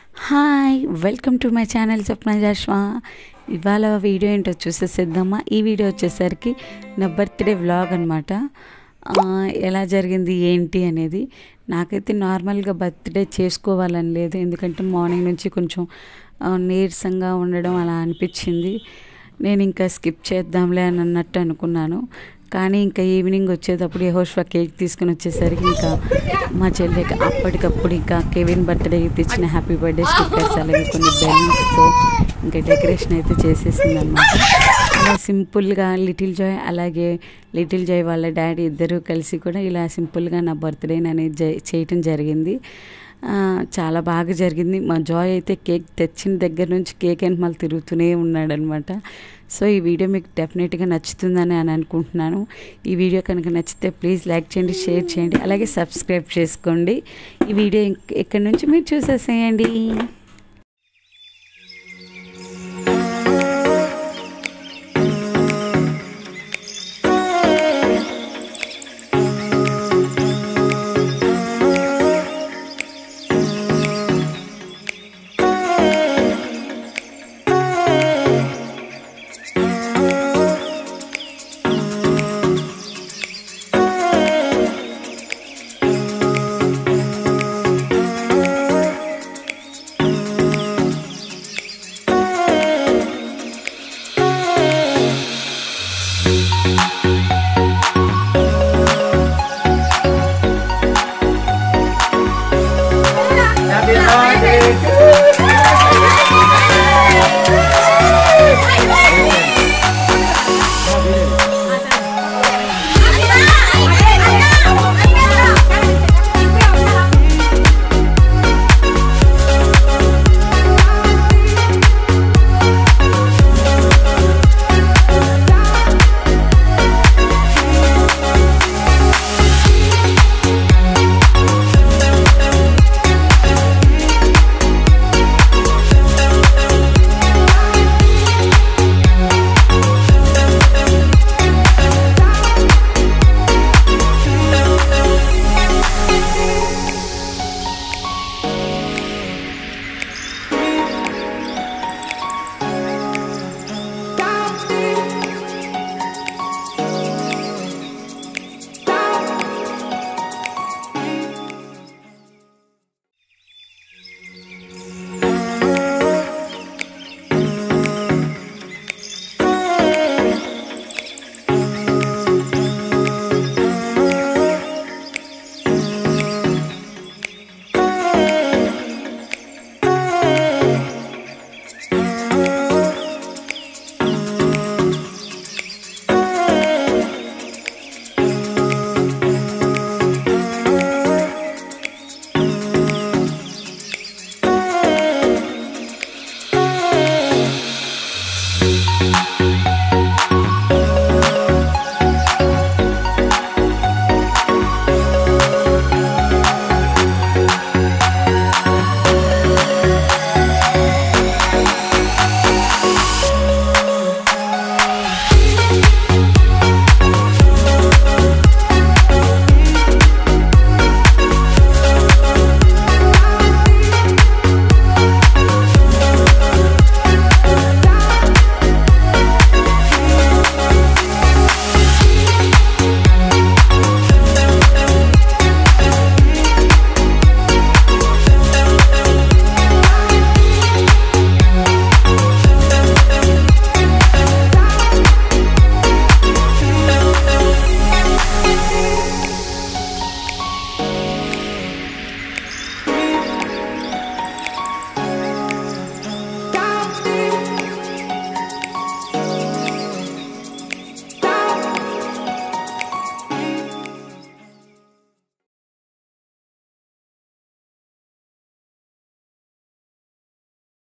hi welcome to my channel Swapna Joshua ఇవాళ video ఏంటో చూసేసేద్దామా ఈ వీడియో వచ్చేసరికి నా బర్త్డే వ్లాగ్ అనమాట ఎలా జరిగింది ఏంటి అనేది నాకైతే నార్మల్గా బర్త్డే చేసుకోవాలని లేదు ఎందుకంటే మార్నింగ్ నుంచి కొంచెం ఆ, నీరసంగా ఉండడం అలా అనిపించింది నేను ఇంకా స్కిప్ చేద్దాంలే అని అన్నట్టు అనుకున్నాను కానీ ఇంకా ఈవినింగ్ వచ్చేటప్పుడు యహోష్వా కేక్ తీసుకుని వచ్చేసరికి ఇంకా మా చెల్లికి అప్పటికప్పుడు ఇంకా కెవిన్ బర్త్డేకి తెచ్చిన హ్యాపీ బర్త్డే స్టిక్కర్స్ అలాగే కొన్ని బెలూన్స్తో ఇంకా డెకరేషన్ అయితే చేసేసింది అనమాట అలా సింపుల్గా లిటిల్ జాయ్ అలాగే లిటిల్ జాయ్ వాళ్ళ డాడీ ఇద్దరూ కలిసి కూడా ఇలా సింపుల్గా నా బర్త్డేని అనేది జై- చేయటం జరిగింది ఆ, చాలా బాగా జరిగింది మా జాయ్ అయితే కేక్ తెచ్చిన దగ్గర నుంచి కేక్ అని మళ్ళీ తిరుగుతూనే ఉన్నాడనమాట సో ఈ వీడియో మీకు డెఫినెట్గా నచ్చుతుందని అని అనుకుంటున్నాను ఈ వీడియో కనుక నచ్చితే ప్లీజ్ లైక్ చేయండి షేర్ చేయండి అలాగే సబ్స్క్రైబ్ చేసుకోండి ఈ వీడియో ఇంక- ఇక్కడి నుంచి మీరు చూసేసేయండి